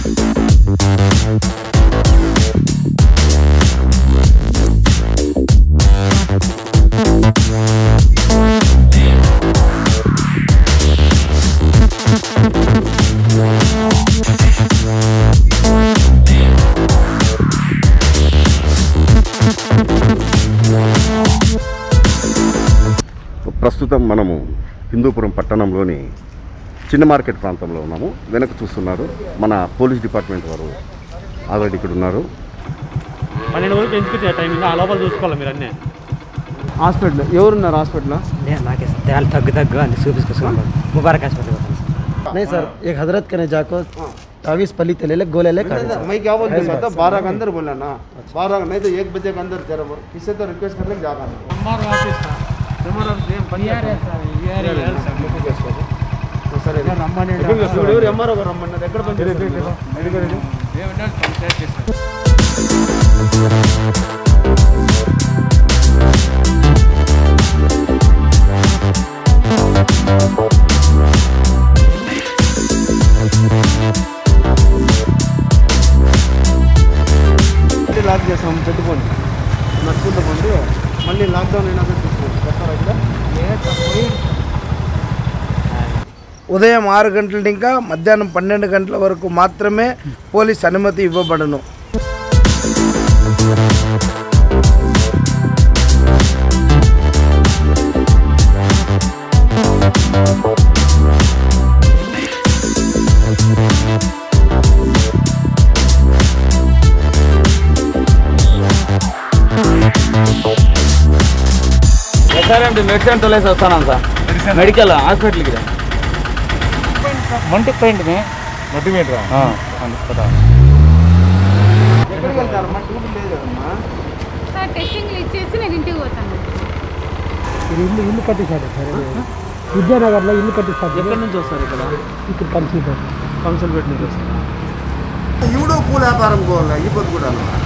ప్రస్తుతం మనము హిందూపురం పట్టణంలోని చిన్న మార్కెట్ ప్రాంతంలో ఉన్నాము వెనక చూస్తున్నారు మన పోలీస్ డిపార్ట్మెంట్ వారు ఆల్రెడీ ఇక్కడ ఉన్నారు పన్నెండు వరకు ఎంచుకొచ్చే టైమింగ్ ఆ లోపల చూసుకోవాలి మీరు అన్నీ హాస్పిటల్ ఎవరున్నారు హాస్పిటల్ नहीं नाके से दयाल तग तग गांधी सूबी के सुन मुबारक अस्पताल नहीं सर एक हजरत के ने जाको तावीज पली तले ले गोले ले काटे मैं क्या बोलते हैं पता बारह के अंदर बोला ना बारह नहीं तो एक बजे के अंदर तेरा बोल किससे तो रिक्वेस्ट करने जागा సరే ఇప్పుడు ఎవరు ఎంఆర్ఓ గారు రమ్మన్నారు ఎక్కడ పని చేస్తున్నారు? మళ్ళీ లాక్ చేస్తాం పెట్టుకోండి నడుచుకుంటూ పోండి మళ్ళీ లాక్డౌన్ అయినా తీసుకోండి చెప్తారా ఇక్కడ ఉదయం ఆరు గంటల ఇంకా మధ్యాహ్నం పన్నెండు గంటల వరకు మాత్రమే పోలీస్ అనుమతి ఇవ్వబడను ఎస్ఆర్ఎండి మెడిసిన్ తొలేసి వస్తాను సార్ మెడికల్ హాస్పిటల్కి मंटिक पेंट में ఎక్కడికి వెళ్తారమ్మా డ్యూటీ లేదు కదమ్మా సార్ టెస్టింగ్లు ఇచ్చేసి నేను ఇంటికి పోతాను ఇల్లు ఇల్లు కట్టించాడు సార్ విద్యానగర్లో ఇల్లు కట్టిస్తాడు ఎక్కడి నుంచి వస్తారు ఇక్కడ ఇక్కడ కన్సిడర్ కన్సల్టేట్ నుంచి వస్తారు ఇవిడు పూల వ్యాపారం కోవాలి ఇబ్బంది కూడా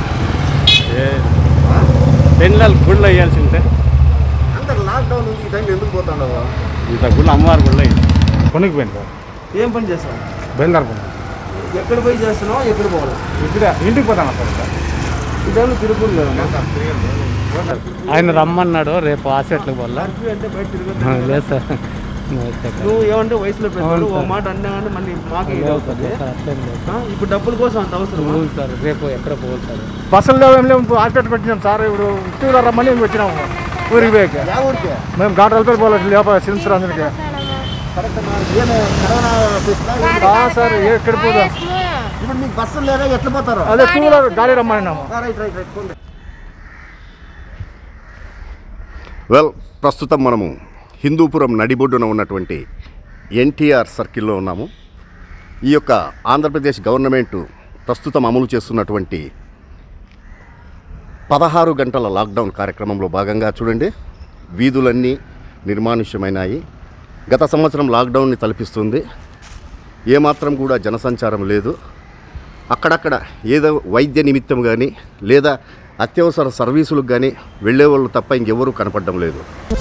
పెళ్ళాలు గుళ్ళు వేయాల్సిందే అందరు లాక్డౌన్ ఉంది ఈ టైం ఎందుకు పోతాడవా ఇంత గుళ్ళు అమ్మవారి గుళ్ళు అయ్యి కొనుక్కుపోయింది సార్ ఏం పని చేస్తావు బయలుదేరుకుంటాం ఎక్కడ పోయి చేస్తున్నావు ఎక్కడ పోవాలి ఇక్కడ ఇంటికి పోతాను సార్ ఇదేమో తిరుగుతుంది కదమ్మా ఆయన రమ్మన్నాడు రేపు హాస్పిటల్కి పోవాలా కర్ఫ్యూ అంటే బయట తిరగదు లేదు సార్ నువ్వు ఏమంటే వయసులో పెద్దవాడు ఓ మాట అన్నా కానీ మళ్ళీ మాకు ఇది అవుతుంది ఆ, ఇప్పుడు డబ్బుల కోసం అంత అవసరం సార్ రేపు ఎక్కడ పోవాలి సార్ బస్సులో ఏం లేవు హాస్పిటల్ పెట్టినాం సార్ ఇప్పుడు టూ రమ్మని మేము వచ్చినాము ఊరికి పోయాక యా ఊరికే మేము గాటలపై పోలేదు లేప సిలిండర్ అందరికి కరెక్ట్ ఏమే కరోనా ఆఫీస్లో సార్ ఎక్కడ పోదాం ఇప్పుడు మీకు బస్సులు లేదా ఎట్లా పోతారు అదే టూ వీలర్ గాడి రమ్మన్నాము రైట్ రైట్ రైట్ పోండి వెల్ ప్రస్తుతం మనము హిందూపురం నడిబొడ్డున ఉన్నటువంటి ఎన్టీఆర్ సర్కిల్లో ఉన్నాము ఈ యొక్క ఆంధ్రప్రదేశ్ గవర్నమెంట్ ప్రస్తుతం అమలు చేస్తున్నటువంటి పదహారు గంటల లాక్డౌన్ కార్యక్రమంలో భాగంగా చూడండి వీధులన్నీ నిర్మానుష్యమైనాయి గత సంవత్సరం లాక్డౌన్ని తలపిస్తుంది ఏమాత్రం కూడా జనసంచారం లేదు అక్కడక్కడ ఏదో వైద్య నిమిత్తం కానీ లేదా అత్యవసర సర్వీసులకు కానీ వెళ్ళేవాళ్ళు తప్ప ఇంకెవరూ కనపడడం లేదు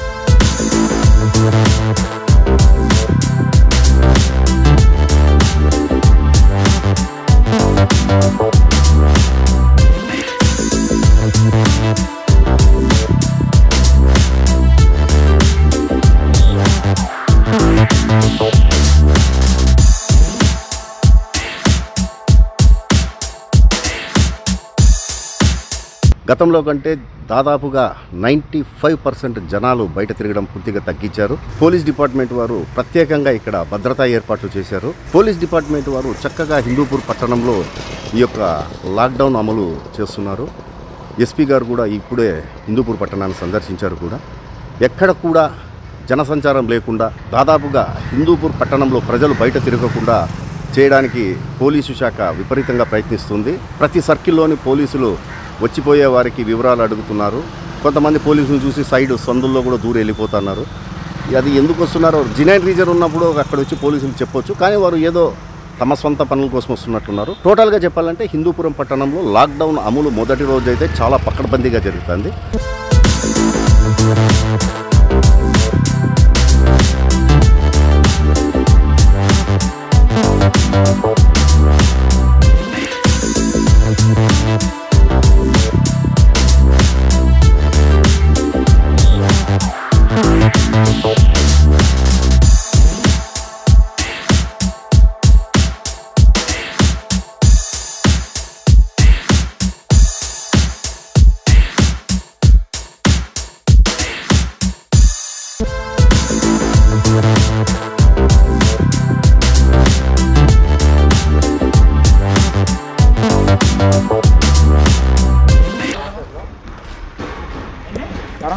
గతంలో కంటే దాదాపుగా నైంటీ ఫైవ్ పర్సెంట్ జనాలు బయట తిరగడం పూర్తిగా తగ్గించారు పోలీస్ డిపార్ట్మెంట్ వారు ప్రత్యేకంగా ఇక్కడ భద్రతా ఏర్పాట్లు చేశారు పోలీస్ డిపార్ట్మెంట్ వారు చక్కగా హిందూపూర్ పట్టణంలో ఈ యొక్క లాక్డౌన్ అమలు చేస్తున్నారు ఎస్పీ గారు కూడా ఇప్పుడే హిందూపూర్ పట్టణాన్ని సందర్శించారు కూడా ఎక్కడ కూడా జనసంచారం లేకుండా దాదాపుగా హిందూపూర్ పట్టణంలో ప్రజలు బయట తిరగకుండా చేయడానికి పోలీసు శాఖ విపరీతంగా ప్రయత్నిస్తుంది ప్రతి సర్కిల్లోని పోలీసులు వచ్చిపోయే వారికి వివరాలు అడుగుతున్నారు కొంతమంది పోలీసులు చూసి సైడ్ సందుల్లో కూడా దూరం వెళ్ళిపోతున్నారు అది ఎందుకు వస్తున్నారో జినైన్ రీజన్ ఉన్నప్పుడు అక్కడ వచ్చి పోలీసులు చెప్పొచ్చు కానీ వారు ఏదో తమ సొంత పనుల కోసం వస్తున్నట్టున్నారు టోటల్గా చెప్పాలంటే హిందూపురం పట్టణంలో లాక్డౌన్ అమలు మొదటి రోజు అయితే చాలా పకడ్బందీగా జరుగుతుంది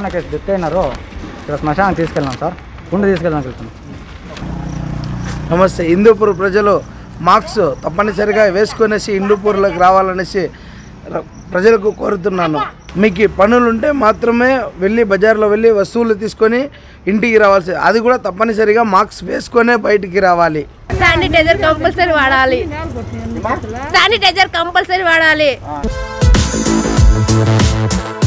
కేసు డెత్ అయినారు ఇక్కడ శ్మశానం తీసుకెళ్ళాం సార్ గుండె తీసుకెళ్ళడానికి వెళ్తున్నాం నమస్తే హిందూపూర్ ప్రజలు మార్క్స్ తప్పనిసరిగా వేసుకొనేసి హిందూపూర్లోకి రావాలనేసి ర- ప్రజలకు కోరుతున్నాను మీకు ఈ పనులుంటే మాత్రమే వెళ్ళి బజార్లో వెళ్ళి వస్తువులు తీసుకొని ఇంటికి రావాల్సి అది కూడా తప్పనిసరిగా మార్క్స్ వేసుకొనే బయటికి రావాలి శానిటైజర్ కంపల్సరీ వాడాలి శానిటైజర్ కంపల్సరీ వాడాలి